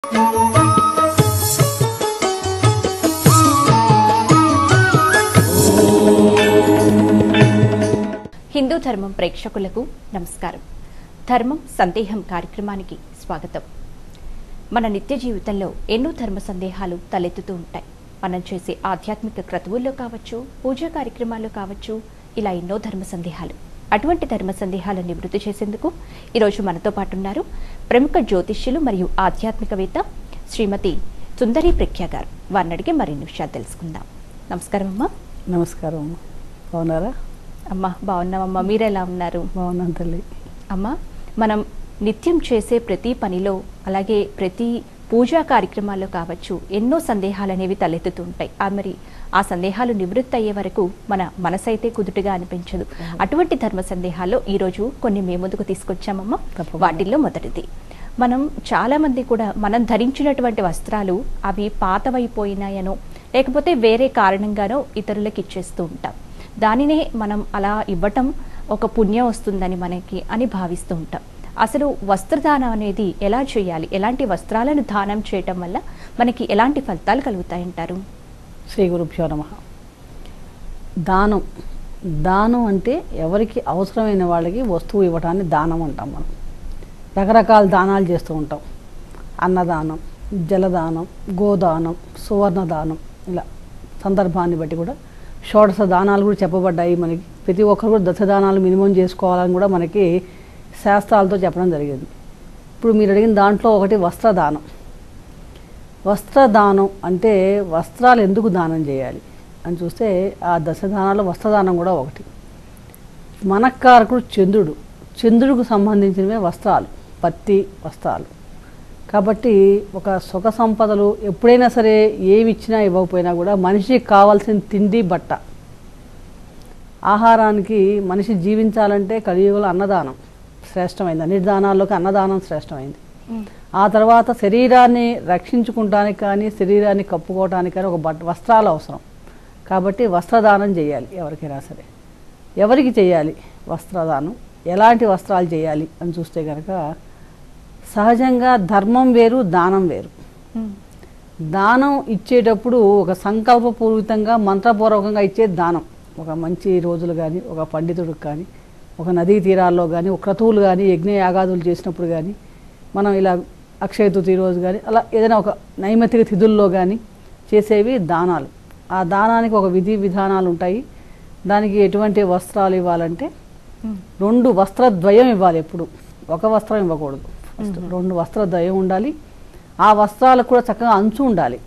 హిందూ ధర్మం ప్రేక్షకులకు నమస్కారం ధర్మం సందేహం కార్యక్రమానికి స్వాగతం మన నిత్య జీవితంలో ఎన్నో ధర్మ సందేహాలు తలెత్తుతూ ఉంటాయి మనం చేసే ఆధ్యాత్మిక క్రతువుల్లో కావచ్చు పూజా కార్యక్రమాల్లో కావచ్చు ఇలా ఎన్నో ధర్మ సందేహాలు అటువంటి ధర్మ సందేహాలను నివృత్తి చేసేందుకు ఈరోజు మనతో పాటు ఉన్నారు ప్రముఖ జ్యోతిష్యులు మరియు ఆధ్యాత్మికవేత్త శ్రీమతి సుందరి ప్రఖ్య గారు వారిని అడిగి మరిన్ని విషయాలు తెలుసుకుందాం నమస్కారం అమ్మా నమస్కారం అమ్మ. బాగున్నారా అమ్మా బాగున్నామమ్మా మీరు ఎలా ఉన్నారు బాగున్నాను తల్లి అమ్మా మనం నిత్యం చేసే ప్రతి పనిలో అలాగే ప్రతి పూజా కార్యక్రమాల్లో కావచ్చు ఎన్నో సందేహాలు అనేవి తలెత్తుతూ ఉంటాయి ఆ మరి ఆ సందేహాలు నివృత్తి అయ్యే వరకు మన మనసైతే కుదుటగా అనిపించదు అటువంటి ధర్మ సందేహాల్లో ఈరోజు కొన్ని మీ ముందుకు తీసుకొచ్చామమ్మా తప్పకుండా. వాటిల్లో మొదటిది మనం చాలా మంది కూడా మనం ధరించినటువంటి వస్త్రాలు అవి పాతవైపోయినాయనో లేకపోతే వేరే కారణంగానో ఇతరులకు ఇచ్చేస్తూ ఉంటాం దానినే మనం అలా ఇవ్వటం ఒక పుణ్యం వస్తుందని మనకి అని భావిస్తూ ఉంటాం అసలు వస్త్రదానం అనేది ఎలా చేయాలి ఎలాంటి వస్త్రాలను దానం చేయటం వల్ల మనకి ఎలాంటి ఫలితాలు కలుగుతాయంటారు శ్రీ గురుభ్యో నమ దానం దానం అంటే ఎవరికి అవసరమైన వాళ్ళకి వస్తువు ఇవ్వటాన్ని దానం అంటాం మనం రకరకాల దానాలు చేస్తూ ఉంటాం అన్నదానం జలదానం గోదానం సువర్ణదానం ఇలా సందర్భాన్ని బట్టి కూడా షోడశ దానాలు కూడా చెప్పబడ్డాయి మనకి ప్రతి ఒక్కరు కూడా దశ దానాలు మినిమం చేసుకోవాలని కూడా మనకి శాస్త్రాలతో చెప్పడం జరిగింది ఇప్పుడు మీరు అడిగిన దాంట్లో ఒకటి వస్త్రదానం వస్త్రదానం అంటే వస్త్రాలు ఎందుకు దానం చేయాలి అని చూస్తే ఆ దశదానాల్లో వస్త్రదానం కూడా ఒకటి మనకారకుడు చంద్రుడు చంద్రుడికి సంబంధించినవే వస్త్రాలు పత్తి వస్త్రాలు కాబట్టి ఒక సుఖ సంపదలు ఎప్పుడైనా సరే ఏమి ఇచ్చినా ఇవ్వకపోయినా కూడా మనిషికి కావాల్సిన తిండి బట్ట ఆహారానికి మనిషి జీవించాలంటే కలియుగంలో అన్నదానం శ్రేష్టమైంది అన్ని దానాల్లోకి అన్నదానం శ్రేష్టమైంది ఆ తర్వాత శరీరాన్ని రక్షించుకుంటానికి కానీ శరీరాన్ని కప్పుకోవటానికి కానీ ఒక బట్ట వస్త్రాలు అవసరం కాబట్టి వస్త్రదానం చేయాలి ఎవరికైనా సరే ఎవరికి చేయాలి వస్త్రదానం ఎలాంటి వస్త్రాలు చేయాలి అని చూస్తే కనుక సహజంగా ధర్మం వేరు దానం వేరు దానం ఇచ్చేటప్పుడు ఒక సంకల్పపూర్వకంగా మంత్రపూర్వకంగా ఇచ్చే దానం ఒక మంచి రోజులు కానీ ఒక పండితుడికి కానీ ఒక నదీ తీరాల్లో కానీ ఒక క్రతువులు కానీ యజ్ఞ యాగాదులు చేసినప్పుడు కానీ మనం ఇలా అక్షయ తృతీయ రోజు కానీ అలా ఏదైనా ఒక నైమిత్తిక తిథుల్లో కానీ చేసేవి దానాలు ఆ దానానికి ఒక విధి విధానాలు ఉంటాయి దానికి ఎటువంటి వస్త్రాలు ఇవ్వాలంటే రెండు వస్త్రద్వయం ఇవ్వాలి ఎప్పుడు ఒక వస్త్రం ఇవ్వకూడదు ఫస్ట్ రెండు వస్త్రద్వయం ఉండాలి ఆ వస్త్రాలకు కూడా చక్కగా అంచు ఉండాలి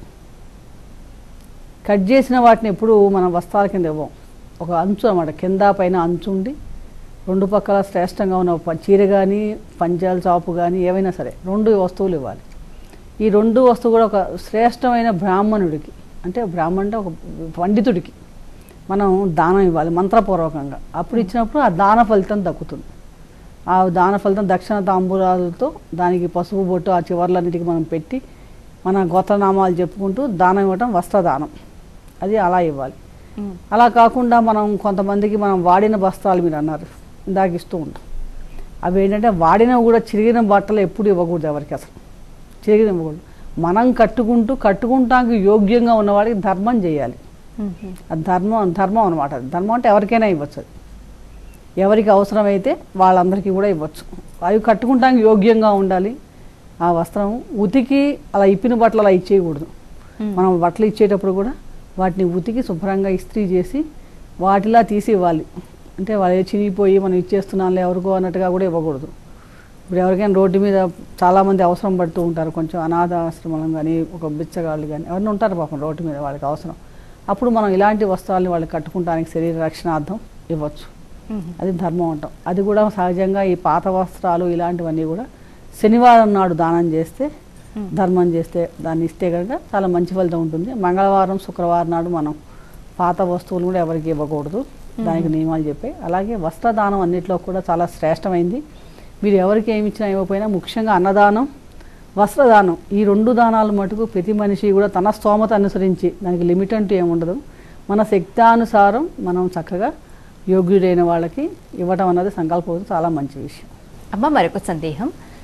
కట్ చేసిన వాటిని ఎప్పుడు మనం వస్త్రాల కింద ఇవ్వం ఒక అంచు అన్నమాట కింద పైన అంచు ఉండి రెండు పక్కల శ్రేష్టంగా ఉన్న ప- చీర కానీ పంచాల చాపు కానీ ఏవైనా సరే రెండు వస్తువులు ఇవ్వాలి ఈ రెండు వస్తువు కూడా ఒక శ్రేష్టమైన బ్రాహ్మణుడికి అంటే బ్రాహ్మణ అంటే ఒక పండితుడికి మనం దానం ఇవ్వాలి మంత్రపూర్వకంగా అప్పుడు ఇచ్చినప్పుడు ఆ దాన ఫలితం దక్కుతుంది ఆ దాన ఫలితం దక్షిణ తాంబూలాలతో దానికి పసుపు బొట్టు ఆ చివర్లన్నిటికీ మనం పెట్టి మన గోత్రనామాలు చెప్పుకుంటూ దానం ఇవ్వటం వస్త్రదానం అది అలా ఇవ్వాలి అలా కాకుండా మనం కొంతమందికి మనం వాడిన వస్త్రాలు మీరు అన్నారు ఇందాక ఇస్తూ ఉంటాం అవి ఏంటంటే వాడిన కూడా చిరిగిన బట్టలు ఎప్పుడు ఇవ్వకూడదు ఎవరికి అసలు చిరిగిన ఇవ్వకూడదు మనం కట్టుకుంటూ కట్టుకుంటానికి యోగ్యంగా ఉన్నవాడికి ధర్మం చేయాలి అది ధర్మం ధర్మం అనమాట అది ధర్మం అంటే ఎవరికైనా ఇవ్వచ్చు అది ఎవరికి అవసరమైతే వాళ్ళందరికీ కూడా ఇవ్వచ్చు అవి కట్టుకుంటానికి యోగ్యంగా ఉండాలి ఆ వస్త్రం ఉతికి అలా ఇప్పిన బట్టలు అలా ఇచ్చేయకూడదు మనం బట్టలు ఇచ్చేటప్పుడు కూడా వాటిని ఉతికి శుభ్రంగా ఇస్త్రీ చేసి వాటిలా తీసి ఇవ్వాలి అంటే వాళ్ళు చినిగిపోయి మనం ఇచ్చేస్తున్నాంలే ఎవరికో అన్నట్టుగా కూడా ఇవ్వకూడదు ఇప్పుడు ఎవరికైనా రోడ్డు మీద చాలామంది అవసరం పడుతూ ఉంటారు కొంచెం అనాథ ఆశ్రమం కానీ ఒక బిచ్చగాళ్ళు కానీ ఎవరైనా ఉంటారు పాపం రోడ్డు మీద వాళ్ళకి అవసరం అప్పుడు మనం ఇలాంటి వస్త్రాలని వాళ్ళు కట్టుకుంటానికి శరీర రక్షణార్థం ఇవ్వచ్చు అది ధర్మం అంటాం అది కూడా సహజంగా ఈ పాత వస్త్రాలు ఇలాంటివన్నీ కూడా శనివారం నాడు దానం చేస్తే ధర్మం చేస్తే దాన్ని ఇస్తే కనుక చాలా మంచి ఫలితం ఉంటుంది మంగళవారం శుక్రవారం నాడు మనం పాత వస్తువులు కూడా ఎవరికి ఇవ్వకూడదు దానికి నియమాలు చెప్పాయి అలాగే వస్త్రదానం అన్నిట్లో కూడా చాలా శ్రేష్టమైంది మీరు ఎవరికి ఏమి ఇచ్చినా ఇవ్వకపోయినా ముఖ్యంగా అన్నదానం వస్త్రదానం ఈ రెండు దానాలు మటుకు ప్రతి మనిషి కూడా తన స్తోమత అనుసరించి దానికి లిమిట్ అంటూ ఏముండదు మన శక్తానుసారం మనం చక్కగా యోగ్యుడైన వాళ్ళకి ఇవ్వటం అన్నది సంకల్పం చాలా మంచి విషయం అమ్మ మరొక సందేహం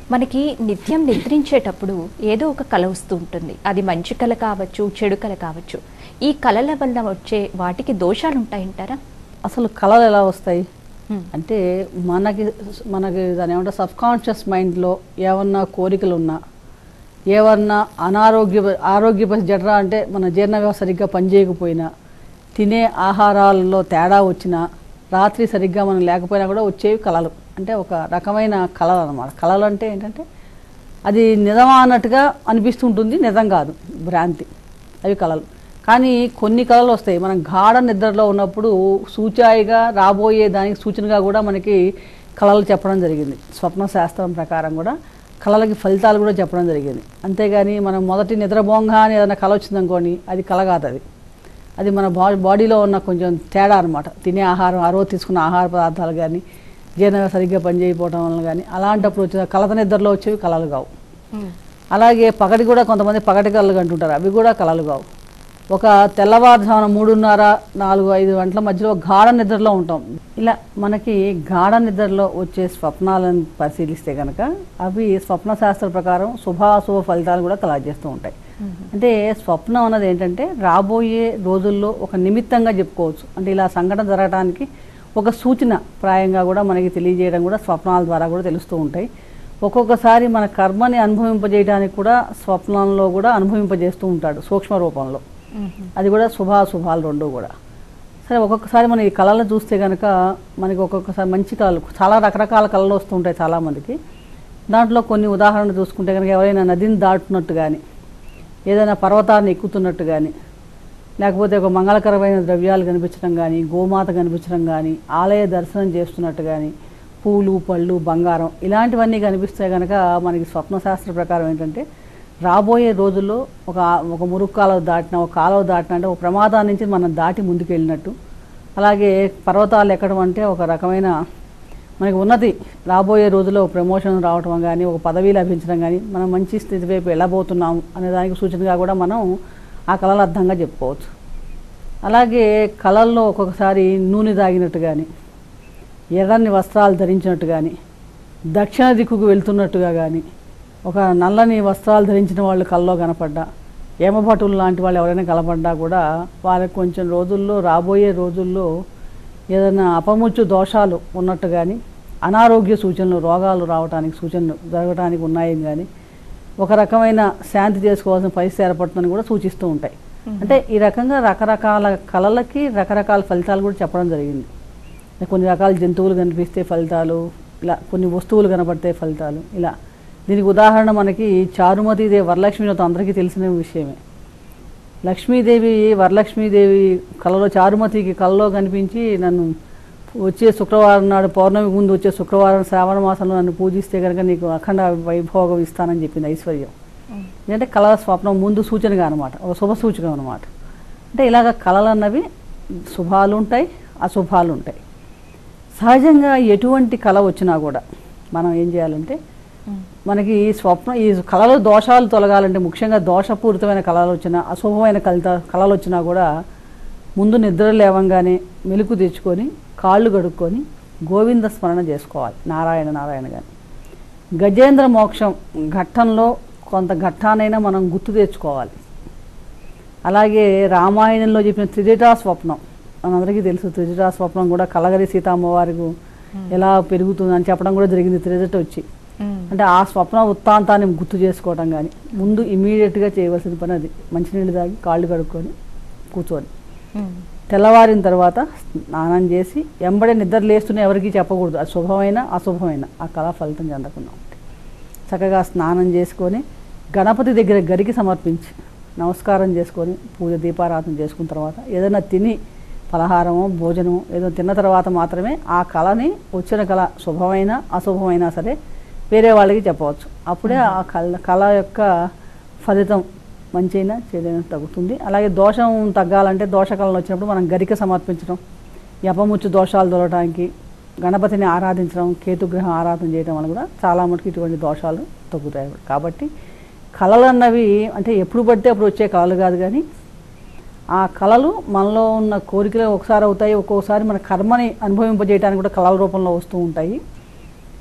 మనకి నిత్యం నిద్రించేటప్పుడు ఏదో ఒక కళ వస్తూ ఉంటుంది అది మంచి కళ కావచ్చు చెడు కళ కావచ్చు ఈ కళల వల్ల వచ్చే వాటికి దోషాలు ఉంటాయంటారా అసలు కళలు ఎలా వస్తాయి హ్మ్. అంటే మనకి మనకి దాని ఏమంటే సబ్ కాన్షియస్ మైండ్లో ఏమన్నా కోరికలు ఉన్నా ఏమన్నా అనారోగ్య ఆరోగ్య జఠర అంటే మన జీర్ణ వ్యవస్థ సరిగ్గా పనిచేయకపోయినా తినే ఆహారాలలో తేడా వచ్చినా రాత్రి సరిగ్గా మనం లేకపోయినా కూడా వచ్చేవి కళలు అంటే ఒక రకమైన కళలు అనమాట కళలు అంటే ఏంటంటే అది నిజమా అన్నట్టుగా అనిపిస్తుంటుంది నిజం కాదు భ్రాంతి అవి కళలు కానీ కొన్ని కళలు వస్తాయి మనం గాఢ నిద్రలో ఉన్నప్పుడు సూచాయిగా రాబోయే దానికి సూచనగా కూడా మనకి కళలు చెప్పడం జరిగింది స్వప్న శాస్త్రం ప్రకారం కూడా కళలకి ఫలితాలు కూడా చెప్పడం జరిగింది అంతేగాని మనం మొదటి నిద్రభోంగా అని ఏదైనా కళ వచ్చిందనుకోండి అది కళ కాదు అది అది మన బా బాడీలో ఉన్న కొంచెం తేడా అనమాట తినే ఆహారం ఆ రోజు తీసుకున్న ఆహార పదార్థాలు కానీ జీర్ణ సరిగ్గా పనిచేయకపోవడం వల్ల కానీ అలాంటప్పుడు వచ్చిన కలత నిద్రలో వచ్చేవి కళలు కావు హ్మ్. అలాగే పగటి కూడా కొంతమంది పగటి కళ్ళు అంటుంటారు అవి కూడా కళలు కావు ఒక తెల్లవారుజామున మూడున్నర నాలుగు ఐదు గంటల మధ్యలో గాఢ నిద్రలో ఉంటాం ఇలా మనకి గాఢ నిద్రలో వచ్చే స్వప్నాలను పరిశీలిస్తే కనుక అవి స్వప్న శాస్త్ర ప్రకారం శుభాశుభ ఫలితాలు కూడా కలగజేస్తూ ఉంటాయి అంటే స్వప్నం అన్నది ఏంటంటే రాబోయే రోజుల్లో ఒక నిమిత్తంగా చెప్పుకోవచ్చు అంటే ఇలా సంఘటన జరగడానికి ఒక సూచన ప్రాయంగా కూడా మనకి తెలియజేయడం కూడా స్వప్నాల ద్వారా కూడా తెలుస్తూ ఉంటాయి ఒక్కొక్కసారి మన కర్మని అనుభవింపజేయడానికి కూడా స్వప్నంలో కూడా అనుభవింపజేస్తూ ఉంటాడు సూక్ష్మ రూపంలో హ్మ్. అది కూడా శుభాశుభాలు రెండు కూడా సరే ఒక్కొక్కసారి మనం ఈ కళలను చూస్తే కనుక మనకి ఒక్కొక్కసారి మంచి కళలు చాలా రకరకాల కళలు వస్తుంటాయి చాలామందికి దాంట్లో కొన్ని ఉదాహరణలు చూసుకుంటే కనుక ఎవరైనా నదిని దాటున్నట్టు కానీ ఏదైనా పర్వతాన్ని ఎక్కుతున్నట్టు కానీ లేకపోతే ఒక మంగళకరమైన ద్రవ్యాలు కనిపించడం కానీ గోమాత కనిపించడం కానీ ఆలయ దర్శనం చేస్తున్నట్టు కానీ పూలు పళ్ళు బంగారం ఇలాంటివన్నీ కనిపిస్తే కనుక మనకి స్వప్నశాస్త్ర ప్రకారం ఏంటంటే రాబోయే రోజుల్లో ఒక ఒక మురుగు కాలువ దాటిన ఒక కాలువ దాటిన అంటే ఒక ప్రమాదాన్ని నుంచి మనం దాటి ముందుకు వెళ్ళినట్టు అలాగే పర్వతాలు ఎక్కడం అంటే ఒక రకమైన మనకి ఉన్నతి రాబోయే రోజుల్లో ఒక ప్రమోషన్ రావటం కానీ ఒక పదవి లభించడం కానీ మనం మంచి స్థితి వైపు వెళ్ళబోతున్నాం అనే దానికి సూచనగా కూడా మనం ఆ కళలు అర్థంగా చెప్పుకోవచ్చు అలాగే కళల్లో ఒక్కొక్కసారి నూనె తాగినట్టు కానీ ఎర్రని వస్త్రాలు ధరించినట్టు కానీ దక్షిణ దిక్కుకు వెళ్తున్నట్టుగా కానీ ఒక నల్లని వస్త్రాలు ధరించిన వాళ్ళు కల్లో కనపడ్డా ఏమభటులు లాంటి వాళ్ళు ఎవరైనా కనపడ్డా కూడా వాళ్ళకి కొంచెం రోజుల్లో రాబోయే రోజుల్లో ఏదైనా అపముచ్చు దోషాలు ఉన్నట్టు కానీ అనారోగ్య సూచనలు రోగాలు రావడానికి సూచనలు జరగడానికి ఉన్నాయని కానీ ఒక రకమైన శాంతి చేసుకోవాల్సిన పరిస్థితి ఏర్పడుతుందని కూడా సూచిస్తూ ఉంటాయి అంటే ఈ రకంగా రకరకాల కళలకి రకరకాల ఫలితాలు కూడా చెప్పడం జరిగింది కొన్ని రకాల జంతువులు కనిపిస్తే ఫలితాలు ఇలా కొన్ని వస్తువులు కనపడితే ఫలితాలు ఇలా దీనికి ఉదాహరణ మనకి చారుమతీదేవి వరలక్ష్మి వ్రతం అందరికీ తెలిసిన విషయమే లక్ష్మీదేవి వరలక్ష్మీదేవి కళలో చారుమతికి కళలో కనిపించి నన్ను వచ్చే శుక్రవారం నాడు పౌర్ణమి ముందు వచ్చే శుక్రవారం శ్రావణ మాసంలో నన్ను పూజిస్తే కనుక నీకు అఖండ వైభోగం ఇస్తానని చెప్పింది ఐశ్వర్యం ఎందుకంటే కళ స్వప్నం ముందు సూచనగా అనమాట ఒక శుభ సూచకం అనమాట అంటే ఇలాగ కళలు అన్నవి శుభాలు ఉంటాయి అశుభాలు ఉంటాయి సహజంగా ఎటువంటి కళ వచ్చినా కూడా మనం ఏం చేయాలంటే మనకి ఈ స్వప్న ఈ కళలో దోషాలు తొలగాలంటే ముఖ్యంగా దోషపూరితమైన కళలు వచ్చినా అశుభమైన కళ కళలు వచ్చినా కూడా ముందు నిద్ర లేవంగానే మెలకు తెచ్చుకొని కాళ్ళు కడుక్కొని గోవింద స్మరణ చేసుకోవాలి నారాయణ నారాయణ కానీ గజేంద్ర మోక్షం ఘట్టంలో కొంత ఘట్టానైనా మనం గుర్తు తెచ్చుకోవాలి అలాగే రామాయణంలో చెప్పిన త్రిజటా స్వప్నం మనందరికీ తెలుసు త్రిజటా స్వప్నం కూడా కలగరి సీతమ్మవారికి ఎలా పెరుగుతుందని చెప్పడం కూడా జరిగింది త్రిజట వచ్చి అంటే ఆ స్వప్న వృత్తాంతాన్ని గుర్తు చేసుకోవడం కానీ ముందు ఇమీడియట్గా చేయవలసిన పని అది మంచినీళ్ళు తాగి కాళ్ళు కడుక్కొని కూర్చొని తెల్లవారిన తర్వాత స్నానం చేసి ఎంబడే నిద్ర లేస్తూనే ఎవరికీ చెప్పకూడదు అది శుభమైన అశుభమైన ఆ కళ ఫలితం చెందకుండా ఉంటుంది చక్కగా స్నానం చేసుకొని గణపతి దగ్గర గరికి సమర్పించి నమస్కారం చేసుకొని పూజ దీపారాధన చేసుకున్న తర్వాత ఏదైనా తిని పలహారమో భోజనమో ఏదో తిన్న తర్వాత మాత్రమే ఆ కళని వచ్చిన కళ శుభమైన అశుభమైనా సరే వేరే వాళ్ళకి చెప్పవచ్చు అప్పుడే ఆ కళ కళ యొక్క ఫలితం మంచైనా చెడైనా తగ్గుతుంది అలాగే దోషం తగ్గాలంటే దోషకాలం వచ్చినప్పుడు మనం గరిక సమర్పించడం యపముచ్చు దోషాలు దొరకడానికి గణపతిని ఆరాధించడం కేతుగ్రహం ఆరాధన చేయడం వల్ల కూడా చాలా మటుకు ఇటువంటి దోషాలు తగ్గుతాయి కాబట్టి కళలు అన్నవి అంటే ఎప్పుడు పడితే అప్పుడు వచ్చే కళలు కాదు కానీ ఆ కళలు మనలో ఉన్న కోరికలు ఒకసారి అవుతాయి ఒక్కొక్కసారి మన కర్మని అనుభవింపజేయడానికి కూడా కళల రూపంలో వస్తూ ఉంటాయి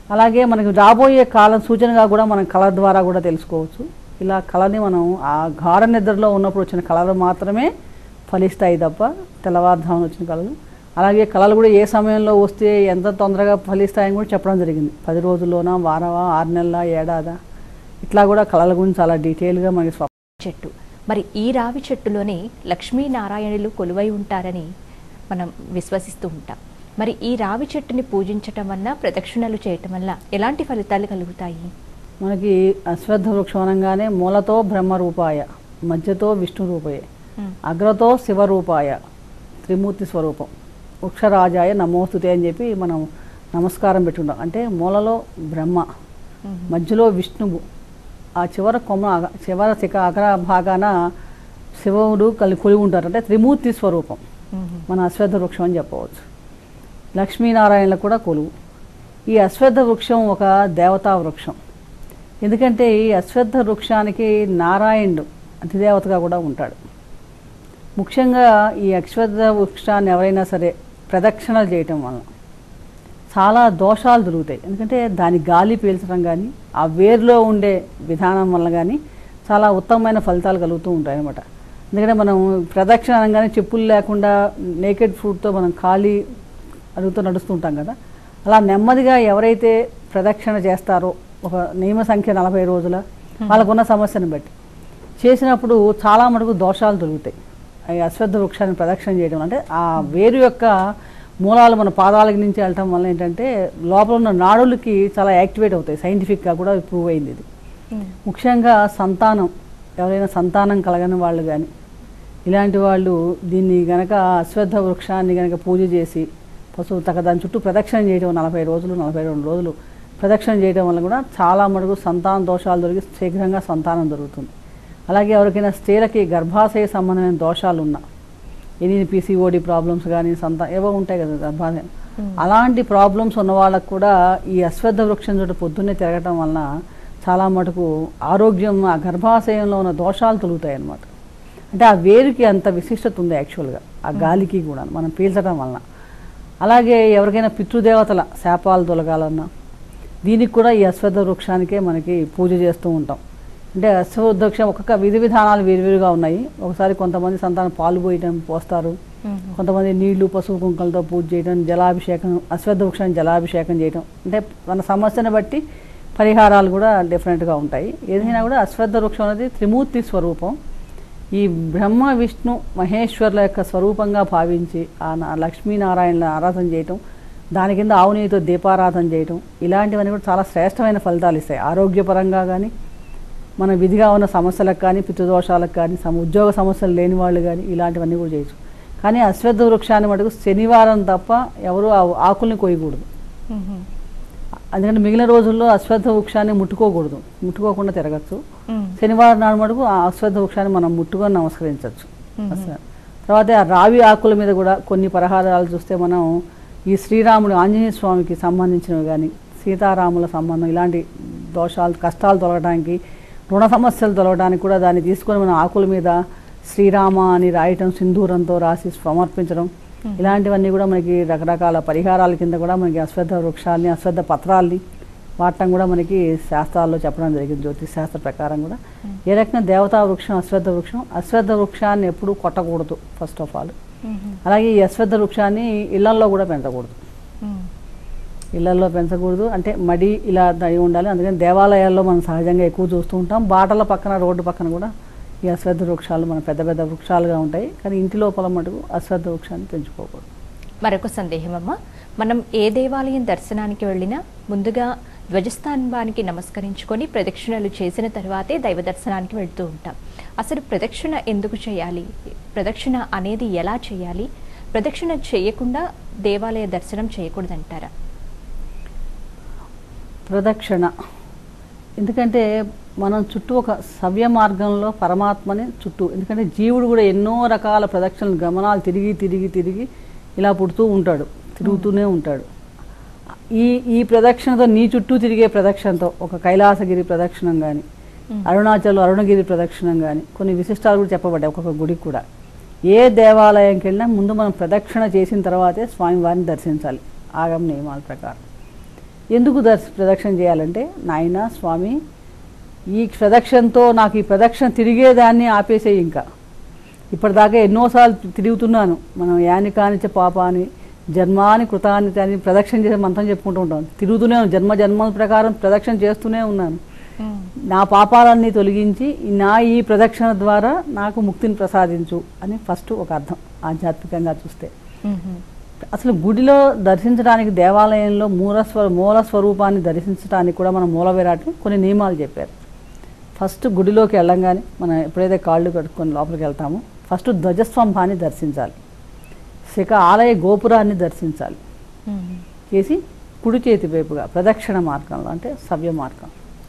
అలాగే మనకి రాబోయే కాలం సూచనగా కూడా మనం కళ ద్వారా కూడా తెలుసుకోవచ్చు ఇలా కళని మనం ఆ గాఢ నిద్రలో ఉన్నప్పుడు వచ్చిన కళలు మాత్రమే ఫలిస్తాయి తప్ప తెల్లవారుధామన వచ్చిన కళలు అలాగే కళలు కూడా ఏ సమయంలో వస్తే ఎంత తొందరగా ఫలిస్తాయని కూడా చెప్పడం జరిగింది పది రోజుల్లోనా వారమా ఆరు నెలల ఏడాదా ఇట్లా కూడా కళల గురించి చాలా డీటెయిల్గా మనకి స్వ చెట్టు మరి ఈ రావి చెట్టులోనే లక్ష్మీనారాయణులు కొలువై ఉంటారని మనం విశ్వసిస్తూ ఉంటాం మరి ఈ రావి చెట్టుని పూజించటం వల్ల ప్రదక్షిణలు చేయటం వల్ల ఎలాంటి ఫలితాలు కలుగుతాయి మనకి అశ్వత్థ వృక్షం అనగానే మూలతో బ్రహ్మరూపాయ మధ్యతో విష్ణు రూపయే అగ్రతో శివరూపాయ త్రిమూర్తి స్వరూపం వృక్షరాజాయ నమోస్తుతే అని చెప్పి మనం నమస్కారం పెట్టుకుంటాం అంటే మూలలో బ్రహ్మ మధ్యలో విష్ణువు ఆ చివర కొమ్మ అగ- చివర శిఖ అగ్ర భాగాన శివుడు కలి కొలి ఉంటారు అంటే త్రిమూర్తి స్వరూపం మన అశ్వత్థ వృక్షం అని చెప్పవచ్చు లక్ష్మీనారాయణలకు కూడా కొలువు ఈ అశ్వత్థ వృక్షం ఒక దేవతా వృక్షం ఎందుకంటే ఈ అశ్వత్థ వృక్షానికి నారాయణుడు అతిదేవతగా కూడా ఉంటాడు ముఖ్యంగా ఈ అశ్వత్థ వృక్షాన్ని ఎవరైనా సరే ప్రదక్షిణలు చేయటం వలన చాలా దోషాలు దొరుకుతాయి ఎందుకంటే దాని గాలి పీల్చడం కానీ ఆ వేరులో ఉండే విధానం వల్ల కానీ చాలా ఉత్తమమైన ఫలితాలు కలుగుతూ ఉంటాయి అన్నమాట ఎందుకంటే మనం ప్రదక్షిణ అనగానే చెప్పులు లేకుండా నేకెడ్ ఫ్రూట్తో మనం ఖాళీ అడుగుతూ నడుస్తూ ఉంటాం కదా అలా నెమ్మదిగా ఎవరైతే ప్రదక్షిణ చేస్తారో ఒక నియమ సంఖ్య నలభై రోజుల వాళ్ళకున్న సమస్యను బట్టి చేసినప్పుడు చాలా మటుకు దోషాలు దొరుకుతాయి ఈ అశ్వత్థ వృక్షాన్ని ప్రదక్షిణ చేయడం అంటే ఆ వేరు యొక్క మూలాలు మన పాదాల నుంచి వెళ్ళటం వల్ల ఏంటంటే లోపల ఉన్న నాడులకి చాలా యాక్టివేట్ అవుతాయి సైంటిఫిక్గా కూడా ప్రూవ్ అయింది ఇది ముఖ్యంగా సంతానం ఎవరైనా సంతానం కలగని వాళ్ళు కానీ ఇలాంటి వాళ్ళు దీన్ని గనక అశ్వత్థ వృక్షాన్ని గనక పూజ చేసి పశువు తగ్గ దాని చుట్టూ ప్రదక్షిణ చేయడం నలభై రోజులు నలభై రెండు రోజులు ప్రదక్షిణ చేయడం వల్ల కూడా చాలా మటుకు సంతాన దోషాలు దొరికి శీఘ్రంగా సంతానం దొరుకుతుంది అలాగే ఎవరికైనా స్త్రీలకి గర్భాశయ సంబంధమైన దోషాలు ఉన్నా ఎన్ని పీసీఓడి ప్రాబ్లమ్స్ కానీ సంతా ఏవో ఉంటాయి కదా గర్భాశయం అలాంటి ప్రాబ్లమ్స్ ఉన్న వాళ్ళకు కూడా ఈ అశ్వత్థ వృక్షం చోట పొద్దున్నే తిరగటం వలన చాలా మటుకు ఆరోగ్యం ఆ గర్భాశయంలో ఉన్న దోషాలు తొలుగుతాయి అన్నమాట అంటే ఆ వేరుకి అంత విశిష్టత ఉంది యాక్చువల్గా ఆ గాలికి కూడా మనం పీల్చడం వలన అలాగే ఎవరికైనా పితృదేవతల శాపాలు తొలగాలన్నా దీనికి కూడా ఈ అశ్వత్థ వృక్షానికే మనకి పూజ చేస్తూ ఉంటాం అంటే అశ్వత్థ వృక్షం ఒక్కొక్క విధి విధానాలు వేరువేరుగా ఉన్నాయి ఒకసారి కొంతమంది సంతానం పాలు పోయటం పోస్తారు కొంతమంది నీళ్లు పసుపు కుంకలతో పూజ చేయడం జలాభిషేకం అశ్వత్థ వృక్షాన్ని జలాభిషేకం చేయడం అంటే మన సమస్యను బట్టి పరిహారాలు కూడా డిఫరెంట్గా ఉంటాయి ఏదైనా కూడా అశ్వత్థ వృక్షం అనేది త్రిమూర్తి స్వరూపం ఈ బ్రహ్మ విష్ణు మహేశ్వర్ల యొక్క స్వరూపంగా భావించి ఆ నా- లక్ష్మీనారాయణల ఆరాధన చేయటం దాని కింద ఆవునీతో దీపారాధన చేయటం ఇలాంటివన్నీ కూడా చాలా శ్రేష్టమైన ఫలితాలు ఇస్తాయి ఆరోగ్యపరంగా కానీ మన విధిగా ఉన్న సమస్యలకు కానీ పితృదోషాలకు కానీ సమ ఉద్యోగ సమస్యలు లేని వాళ్ళు కానీ ఇలాంటివన్నీ కూడా చేయొచ్చు కానీ అశ్వత్థ వృక్షాన్ని మటుకు శనివారం తప్ప ఎవరు ఆ ఆకుల్ని కోయకూడదు అందుకని మిగిలిన రోజుల్లో అశ్వత్థ వృక్షాన్ని ముట్టుకోకూడదు ముట్టుకోకుండా తిరగచ్చు శనివారం నాడు మటుకు ఆ అశ్వత్థ వృక్షాన్ని మనం ముట్టుకొని నమస్కరించవచ్చు అసలు తర్వాత ఆ రావి ఆకుల మీద కూడా కొన్ని పరిహారాలు చూస్తే మనం ఈ శ్రీరాముడు ఆంజనేయ స్వామికి సంబంధించినవి కానీ సీతారాముల సంబంధం ఇలాంటి దోషాలు కష్టాలు తొలగడానికి రుణ సమస్యలు తొలగడానికి కూడా దాన్ని తీసుకొని మనం ఆకుల మీద శ్రీరామ అని రాయటం సింధూరంతో రాసి సమర్పించడం ఇలాంటివన్నీ కూడా మనకి రకరకాల పరిహారాల కింద కూడా మనకి అశ్వత్థ వృక్షాలని అశ్వత్థ పత్రాల్ని వాడటం కూడా మనకి శాస్త్రాల్లో చెప్పడం జరిగింది జ్యోతిష్ శాస్త్ర ప్రకారం కూడా ఏ రకంగా దేవతా వృక్షం అశ్వత్థ వృక్షం అశ్వత్థ వృక్షాన్ని ఎప్పుడూ కొట్టకూడదు ఫస్ట్ ఆఫ్ ఆల్ అలాగే ఈ అశ్వత్థ వృక్షాన్ని ఇళ్లల్లో కూడా పెంచకూడదు ఇళ్లలో పెంచకూడదు అంటే మడి ఇలా దయ ఉండాలి అందుకని దేవాలయాల్లో మనం సహజంగా ఎక్కువ చూస్తూ ఉంటాం బాటల పక్కన రోడ్డు పక్కన కూడా ఈ అశ్వత్థ వృక్షాలు మన పెద్ద పెద్ద వృక్షాలుగా ఉంటాయి కానీ ఇంటి లోపల మటుకు అశ్వత్థ వృక్షాన్ని పెంచుకోకూడదు మరొక సందేహం అమ్మ మనం ఏ దేవాలయం దర్శనానికి వెళ్ళినా ముందుగా ధ్వజస్తంభానికి నమస్కరించుకొని ప్రదక్షిణలు చేసిన తర్వాతే దైవ దర్శనానికి వెళ్తూ ఉంటాం అసలు ప్రదక్షిణ ఎందుకు చేయాలి ప్రదక్షిణ అనేది ఎలా చేయాలి ప్రదక్షిణ చేయకుండా దేవాలయ దర్శనం చేయకూడదంటారా ప్రదక్షిణ ఎందుకంటే మనం చుట్టూ ఒక సవ్య మార్గంలో పరమాత్మని చుట్టూ ఎందుకంటే జీవుడు కూడా ఎన్నో రకాల ప్రదక్షిణలు గమనాలు తిరిగి తిరిగి తిరిగి ఇలా పుడుతూ ఉంటాడు తిరుగుతూనే ఉంటాడు ఈ ఈ ప్రదక్షిణతో నీ చుట్టూ తిరిగే ప్రదక్షిణతో ఒక కైలాసగిరి ప్రదక్షిణం కానీ అరుణాచల్ అరుణగిరి ప్రదక్షిణం కానీ కొన్ని విశిష్టాలు కూడా చెప్పబడ్డాయి ఒక్కొక్క గుడికి కూడా ఏ దేవాలయంకి వెళ్ళినా ముందు మనం ప్రదక్షిణ చేసిన తర్వాతే స్వామివారిని దర్శించాలి ఆగమ నియమాల ప్రకారం ఎందుకు దర్శ ప్రదక్షిణ చేయాలంటే నాయన స్వామి ఈ ప్రదక్షిణతో నాకు ఈ ప్రదక్షిణ తిరిగేదాన్ని ఆపేసేయి ఇంకా ఇప్పటిదాకా ఎన్నోసార్లు తిరుగుతున్నాను మనం యాని కానిచ పాపాని జన్మాని కృతాని అని ప్రదక్షిణ చేసే మంత్రం చెప్పుకుంటూ ఉంటాం తిరుగుతూనే ఉన్నాను జన్మ జన్మల ప్రకారం ప్రదక్షిణ చేస్తూనే ఉన్నాను నా పాపాలన్నీ తొలగించి నా ఈ ప్రదక్షిణ ద్వారా నాకు ముక్తిని ప్రసాదించు అని ఫస్ట్ ఒక అర్థం ఆధ్యాత్మికంగా చూస్తే అసలు గుడిలో దర్శించడానికి దేవాలయంలో మూల స్వర మూల స్వరూపాన్ని దర్శించడానికి కూడా మన మూల విరాట్ని కొన్ని నియమాలు చెప్పారు ఫస్ట్ గుడిలోకి వెళ్ళంగానే మనం ఎప్పుడైతే కాళ్ళు కట్టుకొని లోపలికి వెళ్తామో ఫస్ట్ ధ్వజస్తంభాన్ని దర్శించాలి శిఖ ఆలయ గోపురాన్ని దర్శించాలి చేసి కుడి చేతి వైపుగా ప్రదక్షిణ మార్గంలో అంటే సవ్య మార్గం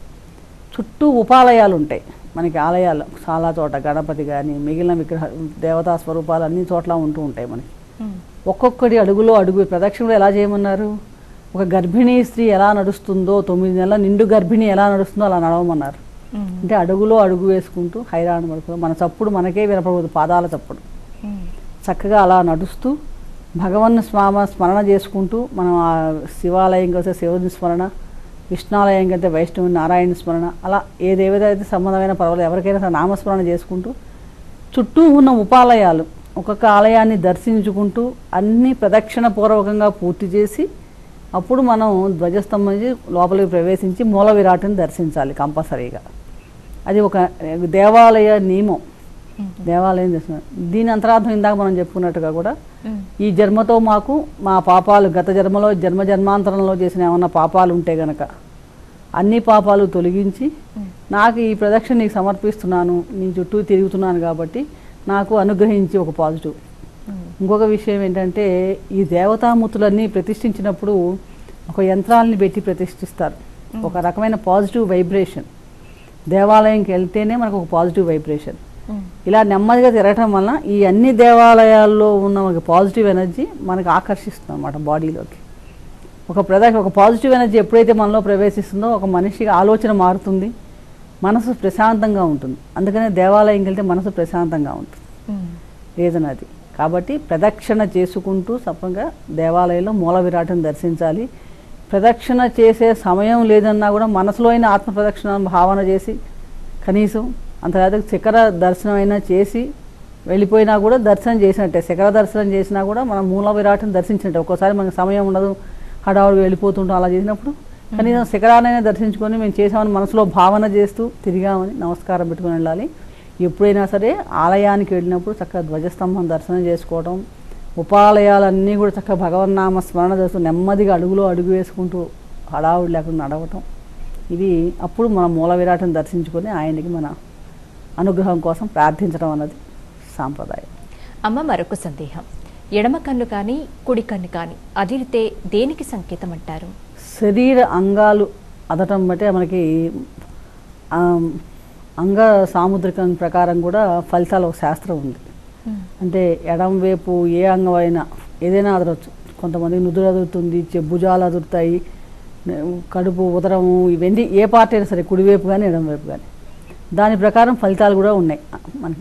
చుట్టూ ఉపాలయాలు ఉంటాయి మనకి ఆలయాలు చాలా చోట గణపతి కానీ మిగిలిన విగ్రహ దేవతా స్వరూపాలు అన్ని చోట్ల ఉంటూ ఉంటాయి మనకి ఒక్కొక్కటి అడుగులో అడుగు ప్రదక్షిణలో ఎలా చేయమన్నారు ఒక గర్భిణీ స్త్రీ ఎలా నడుస్తుందో తొమ్మిది నెలల నిండు గర్భిణి ఎలా నడుస్తుందో అలా నడవమన్నారు అంటే అడుగులో అడుగు వేసుకుంటూ హైరాణ పడుకుంటూ మన చప్పుడు మనకే వినపడదు పాదాల చప్పుడు చక్కగా అలా నడుస్తూ భగవన్ స్వామ స్మరణ చేసుకుంటూ మనం ఆ శివాలయం కలిసి శివుని స్మరణ విష్ణాలయం కంటే వైష్ణవుని నారాయణ స్మరణ అలా ఏ దేవత అయితే సంబంధమైన పర్వాలేదు ఎవరికైనా సరే నామస్మరణ చేసుకుంటూ చుట్టూ ఉన్న ఉపాలయాలు ఒక్కొక్క ఆలయాన్ని దర్శించుకుంటూ అన్ని ప్రదక్షిణ పూర్వకంగా పూర్తి చేసి అప్పుడు మనం ధ్వజస్తంభం నుంచి లోపలికి ప్రవేశించి మూల విరాట్ని దర్శించాలి కంపల్సరీగా అది ఒక దేవాలయ నియమం దేవాలయం దర్శనం దీని అంతరార్థం ఇందాక మనం చెప్పుకున్నట్టుగా కూడా ఈ జన్మతో మాకు మా పాపాలు గత జన్మలో జన్మ జన్మాంతరంలో చేసిన ఏమన్నా పాపాలు ఉంటే గనక అన్ని పాపాలు తొలగించి నాకు ఈ ప్రదక్షిణ నీకు సమర్పిస్తున్నాను నీ చుట్టూ తిరుగుతున్నాను కాబట్టి నాకు అనుగ్రహించి ఒక పాజిటివ్ ఇంకొక విషయం ఏంటంటే ఈ దేవతామూర్తులన్నీ ప్రతిష్ఠించినప్పుడు ఒక యంత్రాలని పెట్టి ప్రతిష్ఠిస్తారు ఒక రకమైన పాజిటివ్ వైబ్రేషన్ దేవాలయంకి వెళ్తేనే మనకు ఒక పాజిటివ్ వైబ్రేషన్ ఇలా నెమ్మదిగా తిరగటం వలన ఈ అన్ని దేవాలయాల్లో ఉన్న ఒక పాజిటివ్ ఎనర్జీ మనకు ఆకర్షిస్తుంది అన్నమాట బాడీలోకి ఒక ప్రదక్ష ఒక పాజిటివ్ ఎనర్జీ ఎప్పుడైతే మనలో ప్రవేశిస్తుందో ఒక మనిషికి ఆలోచన మారుతుంది మనసు ప్రశాంతంగా ఉంటుంది అందుకనే దేవాలయంకి వెళ్తే మనసు ప్రశాంతంగా ఉంటుంది రీజన్ అది కాబట్టి ప్రదక్షిణ చేసుకుంటూ సఫంగా దేవాలయంలో మూల విరాటను దర్శించాలి ప్రదక్షిణ చేసే సమయం లేదన్నా కూడా మనసులో అయిన ఆత్మ ప్రదక్షిణ భావన చేసి కనీసం అంతగా శిఖర దర్శనం అయినా చేసి వెళ్ళిపోయినా కూడా దర్శనం చేసినట్టే శిఖర దర్శనం చేసినా కూడా మనం మూల విరాటను దర్శించినట్టే ఒక్కోసారి మనకు సమయం ఉండదు హడావుడు వెళ్ళిపోతుంటాం అలా చేసినప్పుడు కనీసం శిఖరాన్నైనా దర్శించుకొని మేము చేసామని మనసులో భావన చేస్తూ తిరిగామని నమస్కారం పెట్టుకొని వెళ్ళాలి ఎప్పుడైనా సరే ఆలయానికి వెళ్ళినప్పుడు చక్కగా ధ్వజస్తంభం దర్శనం చేసుకోవడం ఉపాలయాలన్నీ కూడా చక్కగా భగవన్నామ స్మరణ చేస్తూ నెమ్మదిగా అడుగులో అడుగు వేసుకుంటూ హడావుడి లేకుండా నడవటం ఇవి అప్పుడు మన మూల విరాటను దర్శించుకొని ఆయనకి మన అనుగ్రహం కోసం ప్రార్థించడం అన్నది సాంప్రదాయం అమ్మ మరొక సందేహం ఎడమ కన్ను కానీ కుడి కన్ను కానీ అదిరితే దేనికి సంకేతం అంటారు శరీర అంగాలు అదటం బట్టే మనకి ఆ, అంగ సాముద్రికం ప్రకారం కూడా ఫలితాల ఒక శాస్త్రం ఉంది అంటే ఎడం వైపు ఏ అంగం అయినా ఏదైనా అదరవచ్చు కొంతమందికి నుదురు అదురుతుంది చె- భుజాలు అదురుతాయి నే- కడుపు ఉదరము ఇవన్నీ ఏ పార్ట్ అయినా సరే కుడివైపు కానీ ఎడం వైపు కానీ దాని ప్రకారం ఫలితాలు కూడా ఉన్నాయి ఆ, మనకి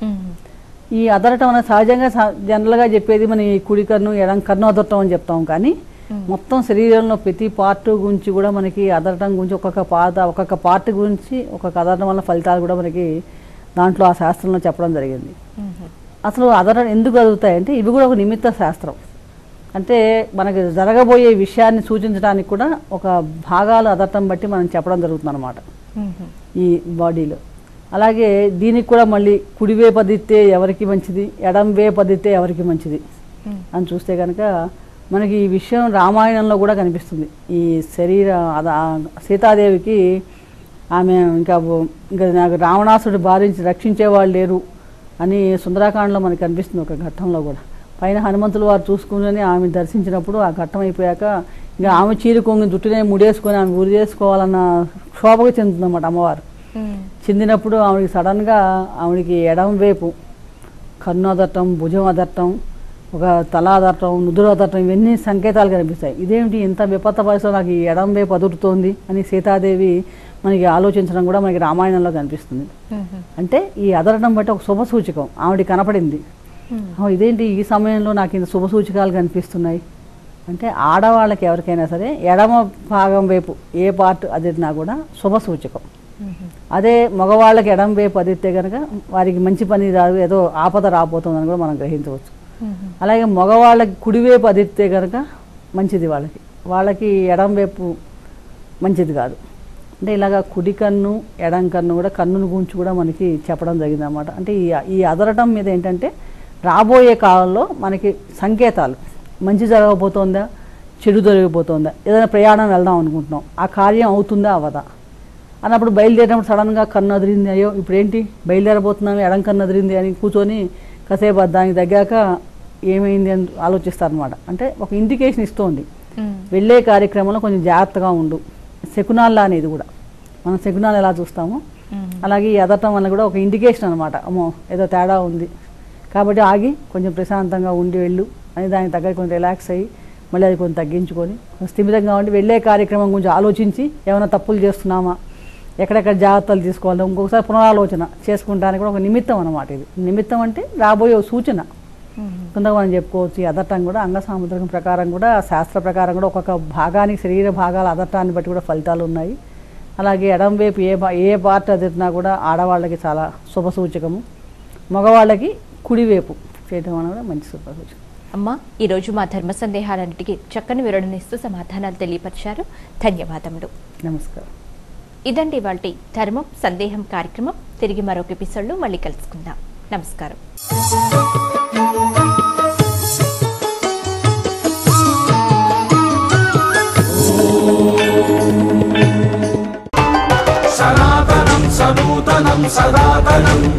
ఈ అదరటం అనేది సహజంగా సహ- జనరల్గా చెప్పేది మన ఈ కుడి కన్ను ఎడం కన్ను అదరటం అని చెప్తాం కానీ మొత్తం శరీరంలో ప్రతి పార్ట్ గురించి కూడా మనకి అదరటం గురించి ఒక్కొక్క పాత ఒక్కొక్క పార్ట్ గురించి ఒక్కొక్క అదరటం వల్ల ఫలితాలు కూడా మనకి దాంట్లో ఆ శాస్త్రంలో చెప్పడం జరిగింది అసలు అదర ఎందుకు అదుగుతాయంటే ఇవి కూడా ఒక నిమిత్త శాస్త్రం అంటే మనకి జరగబోయే విషయాన్ని సూచించడానికి కూడా ఒక భాగాలు అదరటం బట్టి మనం చెప్పడం జరుగుతుంది అనమాట ఈ బాడీలో అలాగే దీనికి కూడా మళ్ళీ కుడివే పదిస్తే ఎవరికి మంచిది ఎడం వే పదిస్తే ఎవరికి మంచిది అని చూస్తే కనుక మనకి ఈ విషయం రామాయణంలో కూడా కనిపిస్తుంది ఈ శరీర అద సీతాదేవికి ఆమె ఇంకా ఓ- ఇంకా నాకు రావణాసుడి బారించి రక్షించేవాళ్ళు లేరు అని సుందరాకాండలో మనకి కనిపిస్తుంది ఒక ఘట్టంలో కూడా పైన హనుమంతులు వారు చూసుకుని ఆమె దర్శించినప్పుడు ఆ ఘట్టం అయిపోయాక ఇంకా ఆమె చీర కొంగి జుట్టునే ముడేసుకొని ఆమె ఉరి చేసుకోవాలన్న క్షోభకు చెందుతుందన్నమాట అమ్మవారు చెందినప్పుడు ఆవిడకి సడన్గా ఆవిడకి ఎడం వైపు కన్ను అదట్టం భుజం అదట్టం ఒక తల అదట్టం నుదురు అదట్టం ఇవన్నీ సంకేతాలు కనిపిస్తాయి ఇదేమిటి ఇంత విపత్త వయసులో నాకు ఈ ఎడం వైపు అదురుతోంది అని సీతాదేవి మనకి ఆలోచించడం కూడా మనకి రామాయణంలో కనిపిస్తుంది అంటే ఈ అదరడం బట్టి ఒక శుభ సూచకం ఆవిడ కనపడింది "ఆ, ఇదేంటి ఈ సమయంలో నాకు ఇంత శుభ సూచకాలు కనిపిస్తున్నాయి అంటే ఆడవాళ్ళకి ఎవరికైనా సరే ఎడమ భాగం వైపు ఏ పార్ట్ అదిరినా కూడా శుభ సూచకం అదే మగవాళ్ళకి ఎడమ వైపు అదిరితే కనుక వారికి మంచి పని రాదు ఏదో ఆపద రాబోతుందని కూడా మనం గ్రహించవచ్చు అలాగే మగవాళ్ళకి కుడివైపు అదిరితే కనుక మంచిది వాళ్ళకి వాళ్ళకి ఎడం వైపు మంచిది కాదు అంటే ఇలాగా కుడి కన్ను ఎడం కన్ను కూడా కన్నును గురించి కూడా మనకి చెప్పడం జరిగింది అనమాట అంటే ఈ ఈ అదరటం మీద ఏంటంటే రాబోయే కాలంలో మనకి సంకేతాలు మంచి జరగబోతోందా చెడు జరిగిపోతుందా ఏదైనా ప్రయాణం వెళ్దాం అనుకుంటున్నాం ఆ కార్యం అవుతుందా అవదా అన్నప్పుడు బయలుదేరినప్పుడు సడన్గా కన్ను అదిరింది అయ్యో ఇప్పుడు ఏంటి బయలుదేరబోతున్నాము ఎడం కన్ను అదిరింది అని కూర్చొని కాసేపు అది దానికి తగ్గాక ఏమైంది అని ఆలోచిస్తారనమాట అంటే ఒక ఇండికేషన్ ఇస్తోంది వెళ్ళే కార్యక్రమంలో కొంచెం జాగ్రత్తగా ఉండు శకునాల్లా అనేది కూడా మనం శకునాలు ఎలా చూస్తామో అలాగే ఈ ఎదటం వల్ల కూడా ఒక ఇండికేషన్ అనమాట అమ్మో ఏదో తేడా ఉంది కాబట్టి ఆగి కొంచెం ప్రశాంతంగా ఉండి వెళ్ళు అని దానికి తగ్గ కొంచెం రిలాక్స్ అయ్యి మళ్ళీ అది కొంచెం తగ్గించుకొని కొంచెం స్థిమితంగా ఉండి వెళ్ళే కార్యక్రమం గురించి ఆలోచించి ఏమైనా తప్పులు చేస్తున్నామా ఎక్కడెక్కడ జాగ్రత్తలు తీసుకోవాలి ఇంకొకసారి పునరాలోచన చేసుకుంటానికి కూడా ఒక నిమిత్తం అనమాట ఇది నిమిత్తం అంటే రాబోయే ఒక సూచన కిందగా మనం చెప్పుకోవచ్చు ఈ అదట్టం కూడా అంగ సాముద్రికం ప్రకారం కూడా శాస్త్ర ప్రకారం కూడా ఒక్కొక్క భాగానికి శరీర భాగాల అదట్టాన్ని బట్టి కూడా ఫలితాలు ఉన్నాయి అలాగే ఎడం వైపు ఏ బా ఏ పార్ట్ అదిరినా కూడా ఆడవాళ్ళకి చాలా శుభ సూచకము మగవాళ్ళకి కుడివైపు చేయడం అనేది కూడా మంచి శుభ సూచకం అమ్మా ఈరోజు మా ధర్మ సందేహాలన్నిటికీ చక్కని వివరణనిస్తూ సమాధానాలు తెలియపరిచారు ధన్యవాదములు నమస్కారం ఇదండి ఇవాల్టి ధర్మం సందేహం కార్యక్రమం తిరిగి మరొక ఎపిసోడ్లో మళ్ళీ కలుసుకుందాం నమస్కారం सनातनं सनूतनं सदातनम्